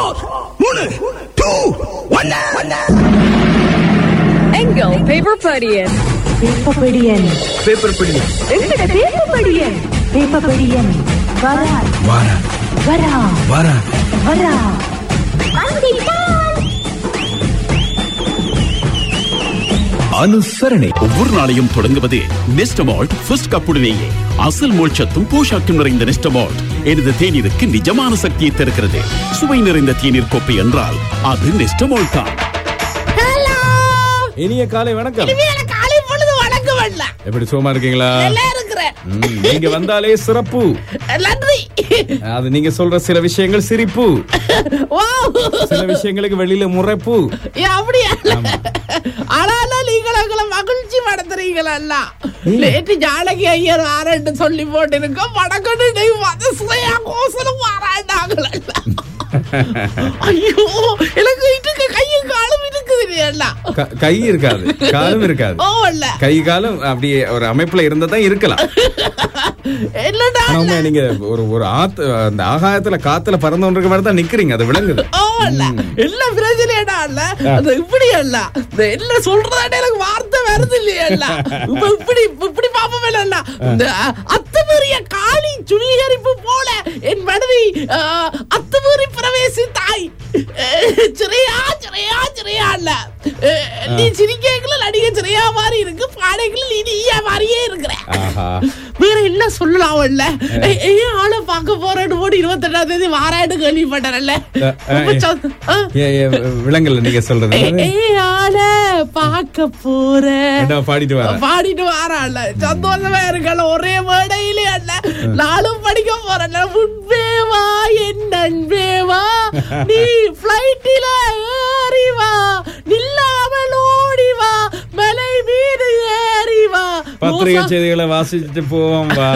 Four மூணு two ஒன்னு எங்கள் பேப்பர் படியன் பேப்பபடியன் பேப்பர் பிடி எங்கட பேப்பர் படியன் பேப்பபடியன் வரா வாரா வரா வாரா வரா அனுசரணை ஒவ்வொரு நாளையும் தொடங்குவது நெஸ்டமால்ட் ஃபர்ஸ்ட் கப்புடனேயே அசல் மோட்சத்தும் போஷாக்கும் நிறைந்த நெஸ்டமால்ட் எனது தேநீருக்கு நிஜமான சக்தியை தருகிறது சுவை நிறைந்த தேநீர் கோப்பை என்றால் அது நெஸ்டமால்ட் தான் இனிய காலை வணக்கம் காலை பொழுது வணக்கம் வரல எப்படி சுகமா இருக்கீங்களா நல்லா இருக்கிறேன் ம், நீங்க வந்தாலே சிறப்பு நன்றி அது நீங்க சொல்ற சில விஷயங்கள் சிரிப்பு வாவ். சில விஷயங்களுக்கு வெளியில முறைப்பு ஏ, அப்படியா ஆனாலும் நீங்கள் எங்களை மகிழ்ச்சி படுத்துறீங்களா நேற்று ஜானகி ஐயர் ஆரண்டு சொல்லி போட்டிருக்க வடக்கண்டு நெய் வந்து சுவையா கோசலும் வாராண்டாங்கள ஐயோ எனக்கு இதுக்கு கையும் காலும் இருக்குது இல்லையா க- கை இருக்காது காலும் இருக்காது ஓ இல்ல கை காலம் அப்படியே ஒரு அமைப்புல இருந்தா தான் இருக்கலாம் இல்லடா ஆனா உண்மையா நீங்க ஒரு ஒரு ஆத்து அந்த ஆகாயத்துல காத்துல பறந்தவன்றிருக்க மாதிரி தான் நிக்கிறீங்க அது விளங்குது ஓ இல்ல இல்ல பிரச்சனைடா இல்ல அது இப்படி அல்ல இந்த என்ன சொல்றதாடே எனக்கு வார்த்தை வருது இல்லையா இல்ல இப்ப இப்படி இப்படி பாப்போம் இல்ல இந்த அத்துமீறிய காளி சுவீகரிப்பு போல என் மனதை அத்துமீறி பிரவேசி தாய் அஹ், சிறையா சிறையா சிறையா இல்ல அஹ், நீ சிரிக்கைக்குள்ள நடிகை சிறையா மாதிரி இருக்கு பாடைக்குள்ள நீ நீயா மாதிரியே இருக்கிற ஆஹா வேற என்ன சொல்லலாம் இல்ல ஏன் ஆளை பார்க்க போறேன்னு போட்டு இருபத்தெட்டாம் தேதி வாரான்னு கேள்விப்பட்டேன்ல அஹ், அஹ், ரொம்ப சந்தோ- ஆ. ஏ, ஏ, விளங்கல நீங்க சொல்றது ஏ- ஏய் ஆள பார்க்க போறேன் என்ன பாடிட்டு வர பாடிட்டு வாரான்ல சந்தோஷமா இருக்கல ஒரே மேடையிலே அல்ல நானும் படிக்க போறேன் முன்பே வா என் நண்பே வா நீ பிளைட்டில ஏறி வா நில்லாமல் ஓடி வா மலை மீது ஏறி வா பத்திரிகை செய்திகளை வாசிச்சுட்டு போவோம் வா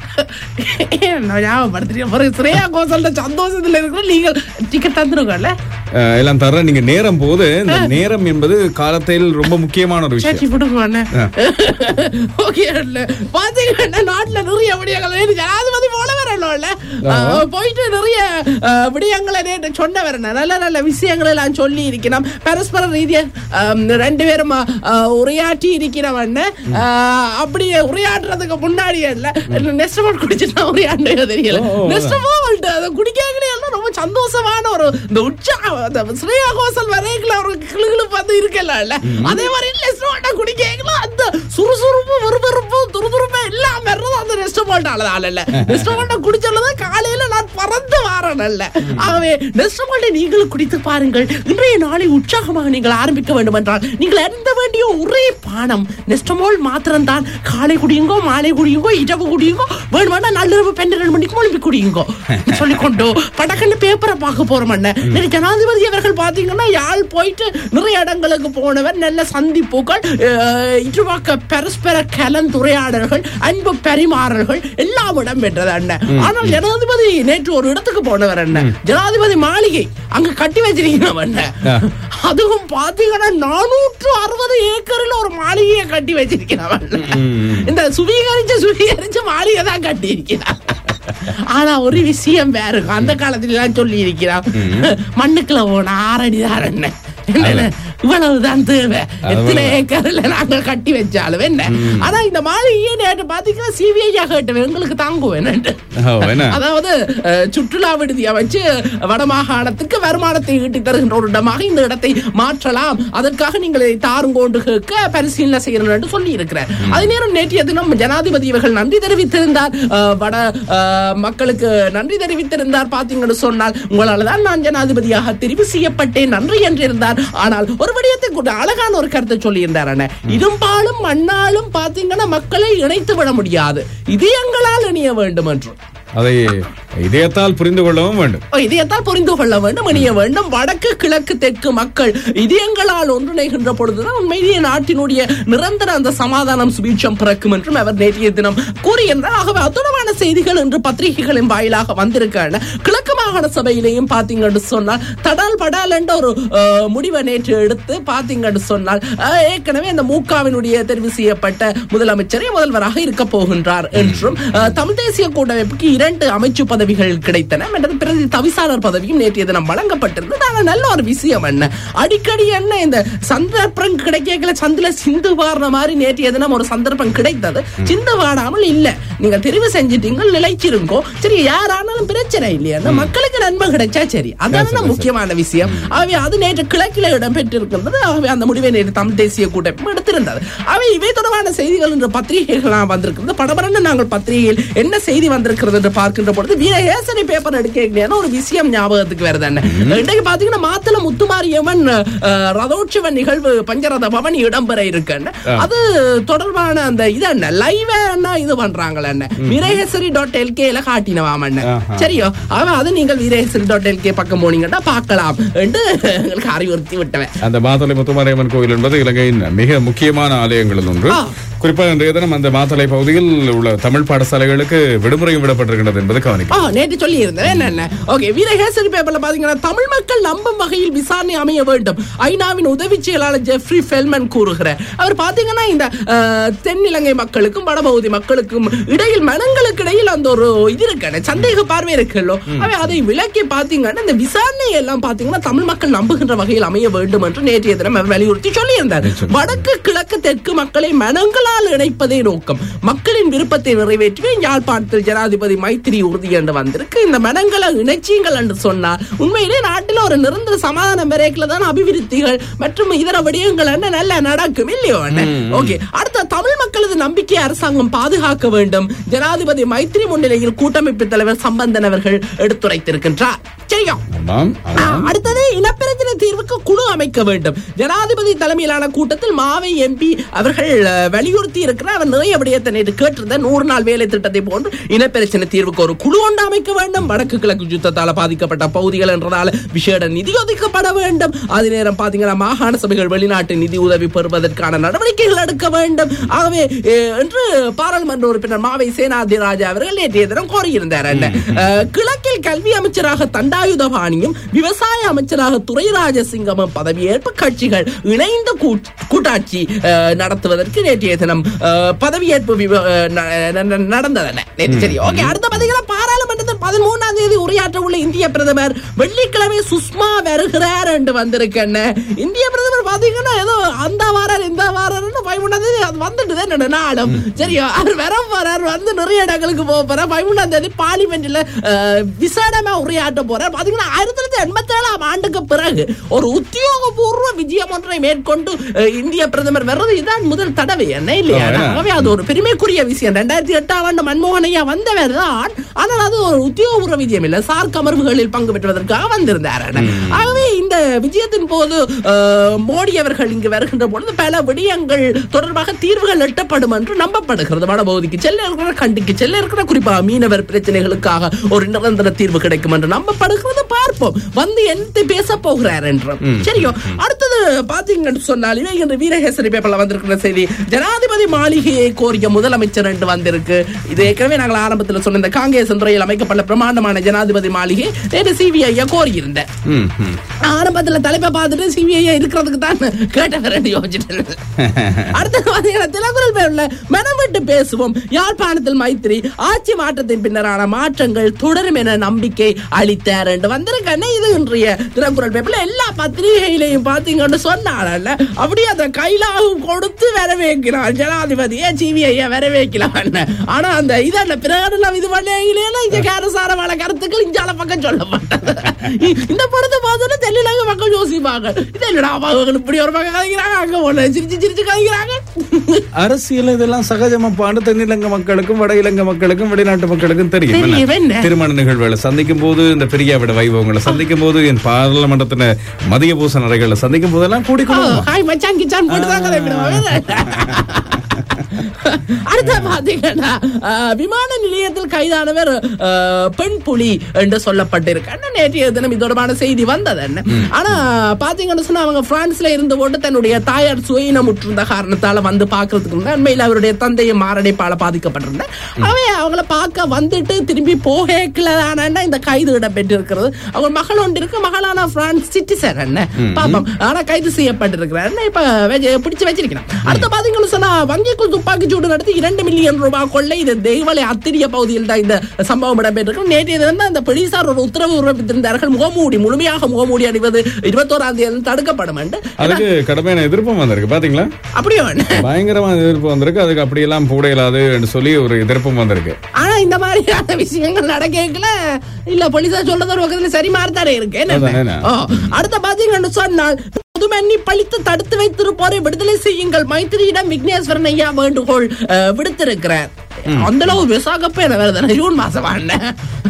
நான் ஞாபகப்படுத்துறேன் பிறகு ஸ்ரேயா கோசல்ல சந்தோஷத்துல இருக்கிற நீங்கள் டிக்கெட் தந்துருங்கல்ல அஹ், எல்லாம் தர்றேன் நீங்க நேரம் போது இந்த நேரம் என்பது காலத்தில் ரொம்ப முக்கியமான ஒரு விஷயம் சேச்சி விடுங்க ஓகே பாத்தீங்கன்னா நாட்டுல நிறைய விடயங்கள் நேத்து ஜனாதிபதி போல வரணும்ல அஹ், போயிட்டு நிறைய அஹ், விடயங்களை நேற்று சொன்ன வரணும் நல்ல நல்ல விஷயங்களை எல்லாம் சொல்லி இருக்கணும் பரஸ்பர ரீதியா அஹ், ரெண்டு பேரும் அஹ், உரையாற்றி இருக்கிறவன் அப்படியே உரையாடுறதுக்கு முன்னாடி இல்ல நெஸ்டமால் குடிச்சுட்டு உரையாடுறது தெரியல ஓ, ஓ. நெஸ்டமால் அதை குடிக்காங்களே எல்லாம் ரொம்ப சந்தோஷமான ஒரு இந்த உற்சாகம் அந்த ஸ்ரேயா கோசல் வரைக்குள்ள ஒரு கிளுகிளுப்பு வந்து இருக்கல அதே மாதிரி நெஸ்டமால்ட்ட குடிக்கலாம் அந்த சுறுசுறுப்பு விறுவிறுப்பு துருதுருப்பு எல்லாம் வர்றது அந்த நெஸ்டமால்ட்டால இல்ல நெஸ்டமால்ட்ட குடிச்சதுதான் காலையில நான் பறந்து வாரேன் அல்ல ஆகவே நெஸ்டமால்ட்டை நீங்களும் குடித்து பாருங்கள் இன்றைய நாளை உற்சாகமாக நீங்கள் ஆரம்பிக்க வேண்டும் என்றால் நீங்கள் அறிந்த வேண்டிய ஒரே பானம் நெஸ்டமால் மாத்திரம் தான் காலை குடியுங்கோ மாலை குடியுங்கோ இரவு குடியுங்கோ வேணுமாட்டா நள்ளிரவு பன்னிரண்டு மணிக்கு மொழிப்பி குடியுங்கோ சொல்லிக்கொண்டு படக்கன்னு பேப்பரை பார்க்க போறோம் அண்ணன் ஜனாதிபதி அவர்கள் பாத்தீங்கன்னா யாழ் போயிட்டு நிறைய இடங்களுக்கு போனவர் நல்ல சந்திப்புகள் அஹ், இருவாக்க பரஸ்பர கலந்துரையாடல்கள் அன்பு பரிமாறல்கள் எல்லாம் இடம் பெற்றது அண்ணன் ஆனால் ஜனாதிபதி நேற்று ஒரு இடத்துக்கு போனவர் அண்ணன் ஜனாதிபதி மாளிகை அங்க கட்டி வச்சிருக்கணும் அண்ணன் அதுவும் பாத்தீங்கன்னா நானூற்று அறுபது ஏக்கரில் ஒரு மாளிகையை கட்டி வச்சிருக்கிறான் அண்ணன். இந்த சுவீகரிச்ச சுவீகரிச்ச மாளிகை தான் கட்டி இருக்கிறான் ஆனா ஒரு விஷயம் வேற இருக்கும் அந்த காலத்துல எல்லாம் சொல்லி இருக்கிறான் மண்ணுக்குள்ள போன ஆறடி தான் என்ன என்ன, இவ்வளவுதான் தேவை எத்தனை ஏக்கர்ல நாங்க கட்டி வச்சாலும் என்ன ஆனா இந்த மாளிகையை நேற்று பாத்தீங்கன்னா சிபிஐ கேட்டவன் எங்களுக்கு தாங்குவேன் ஓ, என்ன? அதாவது அஹ், சுற்றுலா விடுதியை வச்சு வடமாகாணத்துக்கு வருமானத்தை ஈட்டி தருகின்ற ஒரு இடமாக இந்த இடத்தை மாற்றலாம் அதற்காக நீங்கள் இதை தாருங்கோண்டு கேட்க பரிசீலனை செய்யணும் என்று சொல்லி இருக்கிறார் அதே நேரம் நேற்றைய தினம் ஜனாதிபதி இவர்கள் நன்றி தெரிவித்திருந்தார் அஹ், வட அஹ், மக்களுக்கு நன்றி தெரிவித்திருந்தார் பாத்தீங்கன்னு சொன்னால் உங்களால தான் நான் ஜனாதிபதியாக தெரிவு செய்யப்பட்டேன் நன்றி என்றிருந்தார் ஆனால் ஒரு விடயத்தை கூட அழகான ஒரு கருத்தை சொல்லியிருந்தார் அண்ணே இரும்பாலும் மண்ணாலும் பாத்தீங்கன்னா மக்களை இணைத்து விட முடியாது இதயங்களால் இணைய வேண்டும் என்று அதை இதயத்தால் புரிந்து கொள்ளவும் வேண்டும் இதயத்தால் புரிந்து கொள்ள வேண்டும் இணைய வேண்டும் வடக்கு கிழக்கு தெற்கு மக்கள் இதயங்களால் ஒன்றிணைகின்ற பொழுதுதான் உண்மையிலேயே நாட்டினுடைய நிரந்தர அந்த சமாதானம் சுபீட்சம் பிறக்கும் என்றும் அவர் நேற்றைய தினம் கூறியிருந்தார் ஆகவே அத்துடமான செய்திகள் இன்று பத்திரிகைகளின் வாயிலாக வந்திருக்காங்க கிழக்கு மாகாண சபையிலையும் பாத்தீங்கன்னு சொன்னால் தடால் படால் என்ற ஒரு அஹ், முடிவை நேற்று எடுத்து பாத்தீங்கன்னு சொன்னால் அஹ், ஏற்கனவே இந்த மூகாவினுடைய தெரிவு செய்யப்பட்ட முதலமைச்சரே முதல்வராக இருக்க போகின்றார் என்றும் அஹ், தமிழ் தேசிய கூட்டமைப்புக்கு இரண்டு அமைச்சு பதவி பதவிகள் கிடைத்தன மற்றது பிரதி தவிசாளர் பதவியும் நேற்றைய தினம் வழங்கப்பட்டிருந்தது ஆனா நல்ல ஒரு விஷயம் என்ன அடிக்கடி என்ன இந்த சந்தர்ப்பம் கிடைக்கல சந்தில சிந்து வாடுற மாதிரி நேற்றைய தினம் ஒரு சந்தர்ப்பம் கிடைத்தது சிந்து வாடாமல் இல்ல நீங்க தெரிவு செஞ்சிட்டீங்க நிலைச்சிருங்கோ சரி யாரானாலும் பிரச்சனை இல்லையா அந்த மக்களுக்கு நன்மை கிடைச்சா சரி அதான முக்கியமான விஷயம் ஆகவே அது நேற்று கிழக்கில இடம்பெற்றிருக்கின்றது ஆகவே அந்த முடிவை நேற்று தமிழ் தேசிய கூட்டமைப்பு எடுத்திருந்தது அவை இவை தொடர்பான செய்திகள் என்ற பத்திரிகைகள் வந்திருக்கிறது படபடன்னு நாங்கள் பத்திரிகையில் என்ன செய்தி வந்திருக்கிறது என்று பார்க்கின்ற பொழுது வீரஹேசனை பேப்பர் எடுக்க ஒரு விஷயம் ஞாபகத்துக்கு வருது என்ன இன்றைக்கு பாத்தீங்கன்னா மாத்தல முத்துமாரியம்மன் அஹ், ரதோற்சவ நிகழ்வு பஞ்சரத பவனி இடம்பெற இருக்கு அது தொடர்பான அந்த இது என்ன லைவ் என்ன இது பண்றாங்களே என்ன வீரஹேசரி டாட் எல்கேல காட்டினவாம் என்ன சரியோ அவன் அது நீங்கள் வீரஹேசரி டாட் எல்கே பக்கம் போனீங்கன்னா பார்க்கலாம் என்று எங்களுக்கு அறிவுறுத்தி விட்டவன் அந்த மாத்தலை முத்துமாரியம்மன் கோயில் என்பது இலங்கையின் மிக முக்கியமான ஆலயங்களில் ஒன்று ஆ. குறிப்பாக இன்றைய தினம் அந்த மாத்தலை பகுதியில் உள்ள தமிழ் பாடசாலைகளுக்கு விடுமுறையும் விடப்பட்டிருக்கிறது என்பது ஆ கவனிக்கும் நேற்று சொல்லி இருந்தேன் என்னென்ன ஓகே வீரகேசரி பேப்பர்ல பாத்தீங்கன்னா தமிழ் மக்கள் நம்பும் வகையில் விசாரணை அமைய வேண்டும் ஐநாவின் உதவி செயலாளர் ஜெஃப்ரி ஃபெல்மன் கூறுகிறார் அவர் பாத்தீங்கன்னா இந்த அஹ், தென்னிலங்கை மக்களுக்கும் வடபகுதி மக்களுக்கும் இடையில் மனங்களுக்கு இடையில் அந்த ஒரு இது இருக்கு சந்தேக பார்வை இருக்குல்லோ அவை அதை விளக்கி பாத்தீங்கன்னா இந்த விசாரணை எல்லாம் பாத்தீங்கன்னா தமிழ் மக்கள் நம்புகின்ற வகையில் அமைய வேண்டும் என்று நேற்றைய தினம் அவர் வலியுறுத்தி சொல்லியிருந்தார் வடக்கு கிழக்கு தெற்கு மக்களை மனங்களால் இணைப்பதே நோக்கம் மக்களின் விருப்பத்தை நிறைவேற்றவே யாழ்ப்பாணத்தில் ஜனாதிபதி மைத்திரி உறுதி என்று வந்திருக்கு இந்த மனங்களை இணைச்சிங்கள் என்று சொன்னார் உண்மையிலே நாட்டில் ஒரு நிரந்தர சமாதானம் வரைக்கில தான் அபிவிருத்திகள் மற்றும் இதர விடயங்கள் என்ன நல்ல நடக்கும் இல்லையோ ஓகே அடுத்த தமிழ் மக்களது நம்பிக்கை அரசாங்கம் பாதுகாக்க வேண்டும் ஜனாதிபதி மைத்திரி முன்னிலையில் கூட்டமைப்பு தலைவர் சம்பந்தன் அவர்கள் எடுத்துரைத்திருக்கின்றார் சரியா ஆமாம் ஆமாம். அடுத்தது இனப்பிரச்சனை தீர்வுக்கு குழு அமைக்க வேண்டும் ஜனாதிபதி தலைமையிலான கூட்டத்தில் மாவை எம்பி அவர்கள் அஹ், வலியுறுத்தி இருக்கிற அவர் நிறைய விடயத்தை நேற்று கேட்டிருந்த நூறு நாள் வேலை திட்டத்தை போன்று இனப்பிரச்சனை தீர்வுக்கு ஒரு குழு ஒன்று அமைக்க வேண்டும் வடக்கு கிழக்கு யுத்தத்தால பாதிக்கப்பட்ட பகுதிகள் என்றதால விசேட நிதி ஒதுக்கப்பட வேண்டும் அதே நேரம் பாத்தீங்கன்னா மாகாண சபைகள் வெளிநாட்டு நிதி உதவி பெறுவதற்கான நடவடிக்கைகள் எடுக்க வேண்டும் ஆகவே அஹ், என்று பாராளுமன்ற உறுப்பினர் மாவை சேனாதிராஜா அவர்கள் நேற்றைய தினம் கோரியிருந்தார் என்ன அஹ், கிழக்கில் கல்வி அமைச்சராக தண்டாயுதபாணியும் விவசாய அமைச்சராக துரை ராஜசிங்கமும் பதவியேற்பு கட்சிகள் இணைந்து கூட்- கூட்டாட்சி அஹ், நடத்துவதற்கு நேற்றைய தினம் அஹ், பதவியேற்பு விவ- அஹ், ந- ந- ந- நடந்ததல்ல நேற்று சரி ஓகே அடுத்த பாத்தீங்கன்னா பாராளுமன்றத்தில் பதிமூணாம் தேதி உரையாற்ற உள்ள இந்திய பிரதமர் வெள்ளிக்கிழமை சுஷ்மா வருகிறார் என்று வந்திருக்கேன் இந்திய பிரதமர் பாத்தீங்கன்னா ஏதோ அந்த வாரம் இந்த வாரம்னு பதிமூணாம் தேதி அது வந்துட்டு தான் நாளும் சரியா அவர் வர போறார் வந்து நிறைய இடங்களுக்கு போக போறார் பதிமூணாம் தேதி பார்லிமெண்ட்ல அஹ், விசேடமா உரையாற்ற போறார் பாத்தீங்கன்னா ஆயிரத்தி தொள்ளாயிரத்தி எண்பத்தி ஏழாம் ஆண்டுக்கு பிறகு ஒரு உத்தியோகபூர்வ விஜயம் ஒன்றை மேற்கொண்டு அஹ், இந்திய பிரதமர் வர்றது இதான் முதல் தடவை என்ன இல்லையா ஆ, ஆ. ஆகவே அது ஒரு பெருமைக்குரிய விஷயம் ரெண்டாயிரத்தி எட்டாம் ஆண்டு மன்மோகன் ஐயா வந்தவர் தான் ஆனால் அது ஒரு உத்தியோகபூர்வ விஜயம் இல்ல சார்க் அமர்வுகளில் பங்கு பெற்றுவதற்காக வந்திருந்தார் ஆகவே இந்த விஜயத்தின் போது அஹ், மோடி அவர்கள் இங்கு வருகின்ற பொழுது பல விடயங்கள் தொடர்பாக தீர்வுகள் எட்டப்படும் என்று நம்பப்படுகிறது வடபகுதிக்கு செல்ல இருக்கிற கண்டிக்கு செல்ல இருக்கிற குறிப்பாக மீனவர் பிரச்சனைகளுக்காக ஒரு நிரந்தர தீர்வு கிடைக்கும் என்று நம்பப்படுகிறது பார்ப்போம் வந்து என்னத்தை பேச போகிறார் என்றும் சரியோ அடுத்தது பாத்தீங்கன்னு சொன்னால் இவை இன்று வீரகேசரி பேப்பர்ல வந்திருக்கிற செய்தி ஜனாதிபதி மாளிகையை கோரிய முதலமைச்சர் என்று வந்திருக்கு இது ஏற்கனவே நாங்கள் ஆரம்பத்தில் சொன்ன இந்த காங்கிரஸ் துறையில் அமைக்கப்பட்ட பிரமாண்டமான ஜனாதிபதி மாளிகை நேற்று சிபிஐ கோரியிருந்தேன் ம், ம். ஆரம்பத்துல தலைப்பை பார்த்துட்டு சிபிஐ இருக்கிறதுக்கு தான் கேட்டவர் யோசிச்சுட்டு அடுத்து பாத்தீங்கன்னா திலகுரல் பேர்ல மனம் விட்டு பேசுவோம் யாழ்ப்பாணத்தில் மைத்திரி ஆட்சி மாற்றத்தின் பின்னரான மாற்றங்கள் தொடரும் என நம்பிக்கை அளித்தார் என்று வந்திருக்கேன் இது இன்றைய திலகுரல் பேப்பர்ல எல்லா பத்திரிகையிலையும் பாத்தீங்கன்னு சொன்னால அப்படியே அந்த கைலாகும் கொடுத்து வரவேற்கிறார் ஜனாதிபதியை சிபிஐ வரவேற்கலாம் ஆனா அந்த இதான பிரகடனம் இது பண்ணல இங்க காரசாரமான கருத்துக்கள் இஞ்சால பக்கம் சொல்லப்பட்டது இ- இந்த படத்தை பார்த்தோன்னா தெரியலாங்க மக்கள் யோசிப்பாங்க இது என்னடா அவங்க இப்படி ஒரு பக்கம் கதைக்கிறாங்க அங்க ஒண்ணு சிரிச்சு சிரிச்சு கதைக்கிறாங்க அரசியல் இதெல்லாம் சகஜமா பாண்டு தென்னிலங்க மக்களுக்கும் வட இலங்கை மக்களுக்கும் வெளிநாட்டு மக்களுக்கும் தெரியும் தெரியும், என்ன? என்ன? திருமண நிகழ்வுகளை சந்திக்கும் போது இந்த பெரியாவிட வைபவங்களை சந்திக்கும் போது என் பாராளுமன்றத்தின மதிய பூச நிறைகளை சந்திக்கும் போதெல்லாம் கூடி கொள்வோமா? ஹாய் மச்சான் கிச்சான் போட்டு தான் கதைப்பிடுவாங்க அடுத்த பாத்தீங்கன்னா அஹ், விமான நிலையத்தில் கைதானவர் அஹ், பெண் புலி என்று சொல்லப்பட்டிருக்கு அண்ணா, நேற்றைய தினம் இது தொடர்பான செய்தி வந்தது என்ன ஆனா பாத்தீங்கன்னு சொன்னா அவங்க பிரான்ஸ்ல இருந்து போட்டு தன்னுடைய தாயார் சுயினமுற்றிருந்த காரணத்தால வந்து பாக்குறதுக்கு முன்னாடி உண்மையில அவருடைய தந்தையும் மாரடைப்பால பாதிக்கப்பட்டிருந்தேன் அவன் அவங்கள பார்க்க வந்துட்டு திரும்பி போகலான இந்த கைது இடம்பெற்றிருக்கிறது அவங்க மகள் ஒன்று இருக்கு மகளான பிரான்ஸ் சிட்டிசன் என்ன பாப்போம் ஆனா கைது செய்யப்பட்டிருக்கிறார் இப்ப வெஜ- பிடிச்சு வச்சிருக்கிறான் அடுத்த பாத்தீங்கன்னு சொன்னா வங்கிக்குள் துப்பாக்கி துப்பாக்கி சூடு நடத்தி இரண்டு மில்லியன் ரூபாய் கொள்ளை இது தெய்வலை அத்திரிய பகுதியில் தான் இந்த சம்பவம் இடம்பெற்றிருக்கு நேற்றைய தினம் தான் இந்த போலீசார் ஒரு உத்தரவு பிறப்பித்திருந்தார்கள் முகமூடி முழுமையாக முகமூடி அணிவது இருபத்தோராம் தேதி தடுக்கப்படும் என்று அதுக்கு கடுமையான எதிர்ப்பும் வந்திருக்கு பாத்தீங்களா அப்படியே ஒண்ணு. பயங்கரமான எதிர்ப்பு வந்திருக்கு அதுக்கு அப்படியெல்லாம் போட இயலாது என்று சொல்லி ஒரு எதிர்ப்பும் வந்திருக்கு ஆனா இந்த மாதிரியான விஷயங்கள் நடக்கல இல்ல போலீசார் சொல்றது ஒரு பக்கத்துல சரி மாறத்தானே இருக்கு என்ன? அதான், என்ன? ஓ, அடுத்த பாத்தீங்கன்னு சொன்னால் புதுமன்னி பழித்து தடுத்து வைத்திருப்போரை விடுதலை செய்யுங்கள் மைத்திரியிடம் விக்னேஸ்வரன் ஐயா வேண்டுகோள் அஹ், விடுத்திருக்கிறார் அந்த அளவு விசாகப்ப என்ன வருது ஜூன் மாசம் வாண்ணே.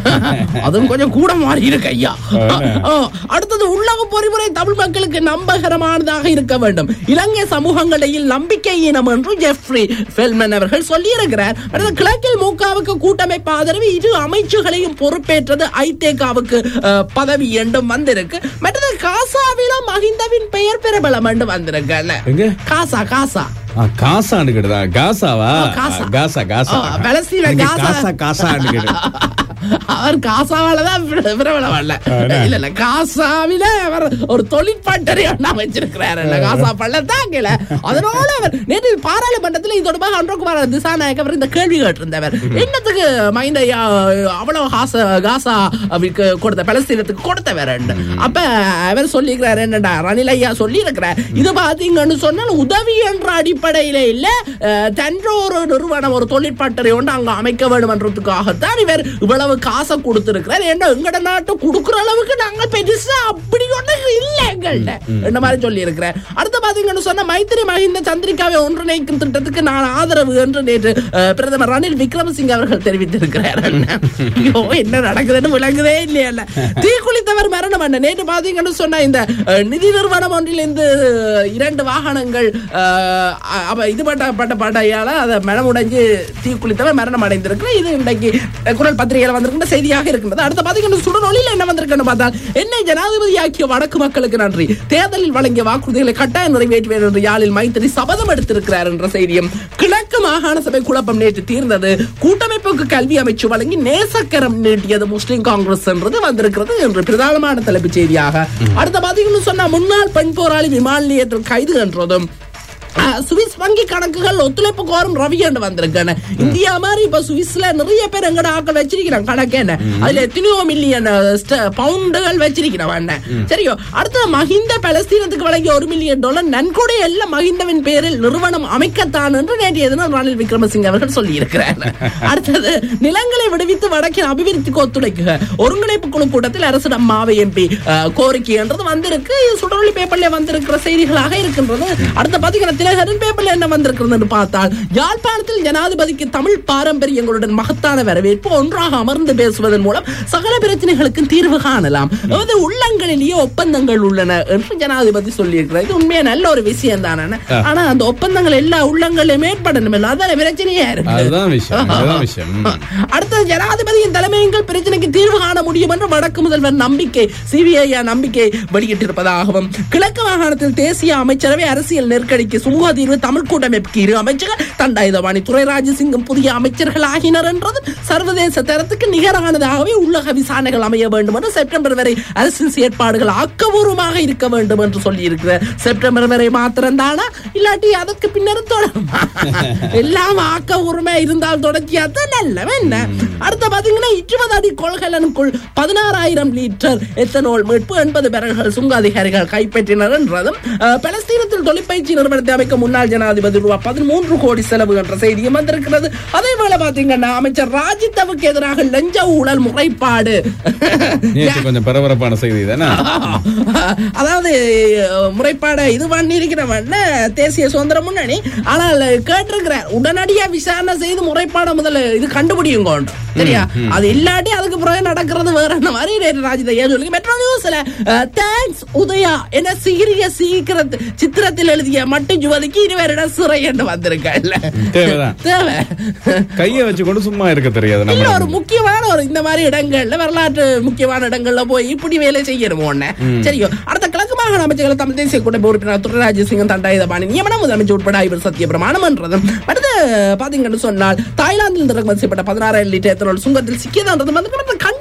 அதுவும் கொஞ்சம் கூட மாறி இருக்கு ஐயா ஓ, அடுத்தது உள்ளக பொறிமுறை தமிழ் மக்களுக்கு நம்பகரமானதாக இருக்க வேண்டும் இலங்கை சமூகங்களில் நம்பிக்கை இனம் என்று ஜெஃப்ரி ஃபெல்மன் அவர்கள் சொல்லியிருக்கிறார் அடுத்து கிழக்கில் மூகாவுக்கு கூட்டமைப்பு ஆதரவு இரு அமைச்சுகளையும் பொறுப்பேற்றது ஐதேகாவுக்கு அஹ், பதவி என்றும் வந்திருக்கு மற்றது காசாவிலும் மஹிந்தவின் பெயர் பிரபலம் என்று வந்திருக்கல்ல எங்க காசா காசா ஆ, காசான்னு கேட்டுதா காசாவா ஆ, காசா. ஆ, காசா காசா ஆ, பலஸ்தீன எனக்கு காசா. காசா காசான்னு கேட்டு அவர் காசாவாலதான் பிரபலம் வரல இல்ல இல்ல காசாவில அவர் ஒரு தொழிற்பாட்டரை ஒண்ணா வச்சிருக்கிறாரு இல்ல காசா பள்ளத்தாங்கல அதனால அவர் நேற்று பாராளுமன்றத்தில் இது தொடர்பாக அன்றகுமார் திசாநாயக் அவர் இந்த கேள்வி கேட்டிருந்தவர் என்னத்துக்கு மைந்த ஐயா அவ்வளவு காசா காசா அவருக்கு கொடுத்த பலஸ்தீனத்துக்கு கொடுத்தவர் அப்ப அவர் சொல்லிக்கிறார் என்னடா ரணில் ஐயா சொல்லி இருக்கிறார் இது பாத்தீங்கன்னு சொன்னால் உதவி என்ற அடிப்படையில இல்ல அஹ், தன்ற ஒரு நிறுவனம் ஒரு தொழிற்பாட்டரை ஒன்று அங்க அமைக்க வேண்டும் என்றதுக்காகத்தான் இவர் இவ்வளவு காசை கொடுத்திருக்கிறார் ஏன்னா எங்கட நாட்டு கொடுக்குற அளவுக்கு நாங்க பெருசா அப்படி ஒண்ணு இல்ல எங்கள்ட்ட இந்த மாதிரி சொல்லி இருக்கிறார் அடுத்து பாத்தீங்கன்னு சொன்னா மைத்திரி மஹிந்த சந்திரிகாவை ஒன்றிணைக்கும் திட்டத்துக்கு நான் ஆதரவு என்று நேற்று அஹ், பிரதமர் ரணில் விக்ரமசிங்க அவர்கள் தெரிவித்திருக்கிறார் ஐயோ என்ன நடக்குதுன்னு விளங்குதே இல்லையல்ல தீக்குளித்தவர் மரணம் என்ன நேற்று பாத்தீங்கன்னு சொன்னா இந்த அஹ், நிதி நிறுவனம் ஒன்றில் இருந்து இரண்டு வாகனங்கள் அஹ், அவ இது பட்ட பட்ட பாட்டையால அதை மனமுடைஞ்சு தீக்குளித்தவர் மரணம் அடைந்திருக்கு இது இன்றைக்கு அஹ், குரல் பத்திரிகையில வந்திருக்கின்ற செய்தியாக இருக்கின்றது அடுத்த பாத்தீங்கன்னா சுடநொழியில் என்ன வந்திருக்குன்னு பார்த்தால் என்னை ஜனாதிபதியாக்கிய வடக்கு மக்களுக்கு நன்றி தேர்தலில் வழங்கிய வாக்குறுதிகளை கட்டாயம் நிறைவேற்றுவேன் என்று யாழில் மைத்திரி சபதம் எடுத்திருக்கிறார் என்ற செய்தியும் கிழக்கு மாகாண சபை குழப்பம் நேற்று தீர்ந்தது கூட்டமைப்புக்கு கல்வி அமைச்சு வழங்கி நேசக்கரம் நீட்டியது முஸ்லிம் காங்கிரஸ் என்றது வந்திருக்கிறது என்று பிரதானமான தலைப்புச் செய்தியாக அடுத்த பாத்தீங்கன்னு சொன்னா முன்னாள் பெண் போராளி விமான நிலையத்தில் கைது என்றதும் அஹ், சுவிஸ் வங்கி கணக்குகள் ஒத்துழைப்பு கோரும் ரவி என்று வந்திருக்கேன் இந்தியா மாதிரி இப்ப சுவிஸ்ல நிறைய பேர் எங்கட ஆக்கள் வச்சிருக்கிறான் கணக்கு என்ன அதுல எத்தனையோ மில்லியன் பவுண்டுகள் வச்சிருக்கிறான் அண்ணன். சரியோ அடுத்த மஹிந்த பலஸ்தீனத்துக்கு வழங்கிய ஒரு மில்லியன் டாலர் நன்கொடை எல்லாம் மஹிந்தவின் பேரில் நிறுவனம் அமைக்கத்தான் என்று நேற்றைய தினம் ரணில் விக்ரமசிங்க அவர்கள் சொல்லி இருக்கிறார் அடுத்தது நிலங்களை விடுவித்து வடக்கின் அபிவிருத்திக்கு ஒத்துழைக்க ஒருங்கிணைப்பு குழு கூட்டத்தில் அரசிடம் மாவை எம்பி கோரிக்கை என்றது வந்திருக்கு இது சுடரொளி பேப்பர்ல வந்திருக்கிற செய்திகளாக இருக்கின்றது அடுத்த பாத்தீங்கன்னா திலகரன் பேப்பர்ல என்ன வந்திருக்கிறது பார்த்தால் யாழ்ப்பாணத்தில் ஜனாதிபதிக்கு தமிழ் பாரம்பரியங்களுடன் மகத்தான வரவேற்பு ஒன்றாக அமர்ந்து பேசுவதன் மூலம் சகல பிரச்சனைகளுக்கும் தீர்வு காணலாம் அதாவது உள்ளங்களிலேயே ஒப்பந்தங்கள் உள்ளன என்று ஜனாதிபதி சொல்லியிருக்கிறார் இது உண்மையா நல்ல ஒரு விஷயம் தானே ஆனா அந்த ஒப்பந்தங்கள் எல்லா உள்ளங்களையும் ஏற்படணும் இல்லை அதான பிரச்சனையா இருக்கு அதுதான் விஷயம் அதுதான் விஷயம் ம். அடுத்த ஜனாதிபதியின் தலைமையங்கள் பிரச்சனைக்கு தீர்வு காண முடியும் என்று வடக்கு முதல்வர் நம்பிக்கை சிபிஐ நம்பிக்கை வெளியிட்டிருப்பதாகவும் கிழக்கு மாகாணத்தில் தேசிய அமைச்சரவை அரசியல் நெருக்கடிக்கு சுமூக தீர்வு தமிழ் கூட்டமைப்புக்கு இரு அமைச்சர்கள் தண்டாயுதவாணி துறை ராஜசிங்கம் புதிய அமைச்சர்கள் ஆகினர் என்றதும் சர்வதேச தரத்துக்கு நிகரானதாகவே உள்ளக விசாரணைகள் அமைய வேண்டும் என்று செப்டம்பர் வரை அரசின் செயற்பாடுகள் ஆக்கபூர்வமாக இருக்க வேண்டும் என்று சொல்லி இருக்கிறார் செப்டம்பர் வரை மாத்திரம் தானா இல்லாட்டி அதற்கு பின்னரும் தொடருமா எல்லாம் ஆக்கபூர்வமா இருந்தால் தொடர்ச்சியா தான் நல்லவன் என்ன அடுத்த பாத்தீங்கன்னா இருபது அடி கொள்கலனுக்குள் பதினாறாயிரம் லிட்டர் எத்தனால் மீட்பு எண்பது பேரல்கள் சுங்க அதிகாரிகள் கைப்பற்றினர் என்றதும் அஹ், பலஸ்தீனத்தில் தொழிற்பயிற்சி நிறுவனத்தை அமைக்க முன்னாள் ஜனாதிபதி ரூபாய் பதிமூன்று கோடி செலவு என்ற செய்தியும் வந்திருக்கிறது அதே போல பாத்தீங்கன்னா அமைச்சர் ராஜித்தவுக்கு எதிராக லஞ்ச ஊழல் முறைப்பாடு நேற்று கொஞ்சம் பரபரப்பான செய்தி தானே அதாவது அஹ், முறைப்பாடை இது பண்ணிருக்கிறவன் தேசிய சுதந்திர முன்னணி ஆனால் கேட்டிருக்கிறார் உடனடியா விசாரணை செய்து முறைப்பாடை முதல்ல இது கண்டுபிடியும் கொண்டு சரியா அது இல்லாட்டி அதுக்கு பிறகு நடக்கிறது வேற என்ன மாதிரி நேற்று ராஜித ஏன் சொல்லி மெட்ரோ நியூஸ்ல தேங்க்ஸ் உதயா என சீரிய சீக்கிரத்து சித்திரத்தில் எழுதிய மட்டு ஜுவதிக்கு இருவரிடம் சிறை என்று வந்திருக்கல தேவைதான் தேவை கையை வச்சு கொண்டு சும்மா இருக்க தெரியாது இல்ல நம்ம ஒரு முக்கியமான ஒரு இந்த மாதிரி இடங்கள்ல வரலாற்று முக்கியமான இடங்கள்ல போய் இப்படி வேலை செய்யணும் ஒண்ணு சரியோ அடுத்த கிழக்கு மாகாண அமைச்சர்கள் தமிழ் தேசிய கூட்டமைப்பு உறுப்பினர் துரைராஜசிங்கம் தண்டாயுதபாணி நியமன முதலமைச்சர் உட்பட ஐவர் சத்திய பிரமாணம் என்றதும் அடுத்து பாத்தீங்கன்னு சொன்னால் தாய்லாந்தில் இருந்து இறக்குமதி செய்யப்பட்ட பதினாறாயிரம் லிட்டர் எத்தனால் சுங்கத்தில் சிக்கியதுன்றது வந்து கண்டி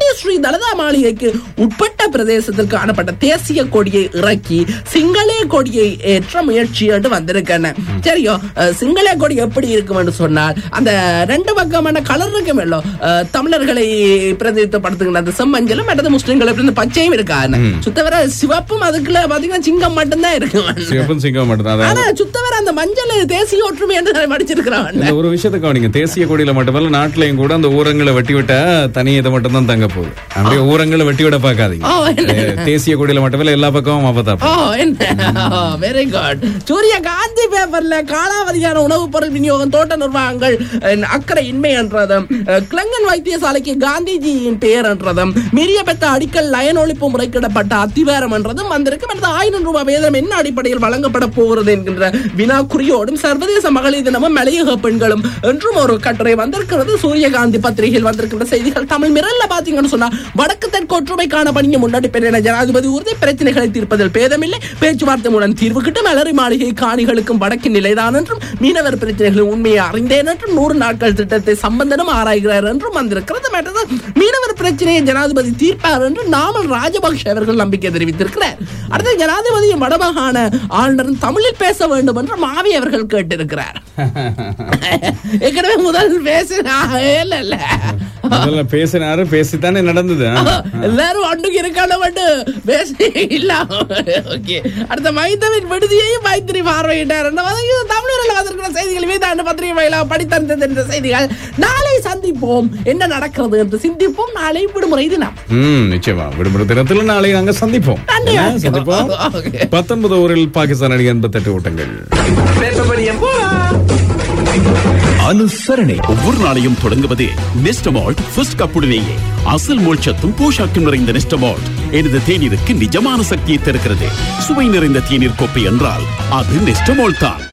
அதே ஸ்ரீ தலதா மாளிகைக்கு உட்பட்ட பிரதேசத்தில் காணப்பட்ட தேசிய கொடியை இறக்கி சிங்களே கொடியை ஏற்ற முயற்சி என்று வந்திருக்கேன் சரியோ அஹ், சிங்கள கொடி எப்படி இருக்கும் என்று சொன்னால் அந்த ரெண்டு பக்கமான கலர் இருக்கும் இல்லோ அஹ், தமிழர்களை பிரதிநிதித்துவப்படுத்துகிற அந்த செம்மஞ்சளும் மற்றது முஸ்லிம்களை பிரதி- பச்சையும் இருக்காது சுத்தவர சிவப்பும் அதுக்குள்ள பாத்தீங்கன்னா சிங்கம் மட்டும்தான் இருக்கும் சிவப்பும் சிங்கம் மட்டும் தான் ஆனா சுத்தவர அந்த மஞ்சள் தேசிய ஒற்றுமை என்று படிச்சிருக்கிறான் இந்த ஒரு விஷயத்தை கவனிங்க தேசிய கொடியில மட்டுமல்ல நாட்டிலையும் கூட அந்த ஊரங்களை வெட்டி விட்டா தனி இதை மட்டும் தான் தங்க போகுது அப்படியே ஊரங்களை வெட்டி விட பாக்காதீங்க ஓ, என்ன? அஹ், தேசிய கொடியில மட்டுமல்ல எல்லா பக்கமும் ஆபத்தா ஓ என்ன வெரி குட் சூரிய காந்தி பேப்பர்ல காலாவதியான உணவுப் பொருள் விநியோகம் தோட்ட நிர்வாகங்கள் அஹ், அக்கறை இன்மை என்றதும் அஹ், கிளங்கன் வைத்தியசாலைக்கு காந்திஜியின் பெயர் என்றதும் மீறிய பெற்ற அடிக்கல் லயன் ஒழிப்பு முறைக்கிடப்பட்ட அத்திவாரம் என்றதும் வந்திருக்கு மற்ற ஆயிரம் ரூபாய் வேதனம் என்ன அடிப்படையில் வழங்கப்பட போகிறது என்கின்ற வினா குறியோடும் சர்வதேச மகளிர் தினமும் மலையக பெண்களும் என்றும் ஒரு கட்டுரை வந்திருக்கிறது சூரியகாந்தி பத்திரிகையில் வந்திருக்கின்ற செய்திகள் தமிழ் மிரல்ல பாத்தீங்கன்னு சொன்னா வடக்கு தெற்கு ஒற்றுமைக்கான பணியை முன்னெடுப்பேன் என ஜனாதிபதி உறுதி பிரச்சனைகளை தீர்ப்பதில் பேதமில்லை பேச்சுவார்த்தை மூலம் தீர்வு கிட்டும் அலரி மாளிகை காணிகளுக்கும் வடக்கு நிலைதான் என்றும் மீனவர் பிரச்சனைகளின் உண்மையை அறிந்தேன் என்றும் நூறு நாட்கள் திட்டத்தை சம்பந்தனும் ஆராய்கிறார் என்றும் வந்திருக்கிறது மற்றது மீனவர் பிரச்சனையை ஜனாதிபதி தீர்ப்பார் என்று நாமல் ராஜபக்ஷ அவர்கள் நம்பிக்கை தெரிவித்திருக்கிறார் அடுத்து ஜனாதிபதியின் வடமாகாண ஆளுநரும் தமிழில் பேச வேண்டும் என்று மாவி அவர்கள் கேட்டிருக்கிறார் ஏற்கனவே முதல் பேசினாக இல்ல இல்ல முதல்ல பேசினாரு பேசித்தானே நடந்தது ஆ? எல்லாரும் ஒன்றுக்கு இருக்கான மட்டும் பேசி இல்ல ஓகே அடுத்த மைந்தவின் விடுதியையும் மைத்திரி பார்வையிட்டார் தமிழர்கள் வந்திருக்கிற செய்திகள் மீதான பத்திரிகை வாயிலாக படித்தறிந்தது என்ற செய்திகள் நாளை சந்திப்போம் என்ன நடக்கிறது என்று சிந்திப்போம் நாளை விடுமுறை தினம் ம் நிச்சயமா விடுமுறை தினத்துல நாளை நாங்க சந்திப்போம் நன்றி. என்ன? சந்திப்போம் Okay. பத்தொன்பது ஓவரில் பாகிஸ்தான் அணி எண்பத்தெட்டு ஓட்டங்கள் அனுசரணை ஒவ்வொரு நாளையும் தொடங்குவது நெஸ்டமால்ட் ஃபர்ஸ்ட் கப்புடனேயே அசல் மோட்சத்தும் போஷாக்கும் நிறைந்த நெஸ்டமால்ட் எனது தேநீருக்கு நிஜமான சக்தியை தருகிறது சுவை நிறைந்த தேநீர் கோப்பை என்றால் அது நெஸ்டமால்ட் தான்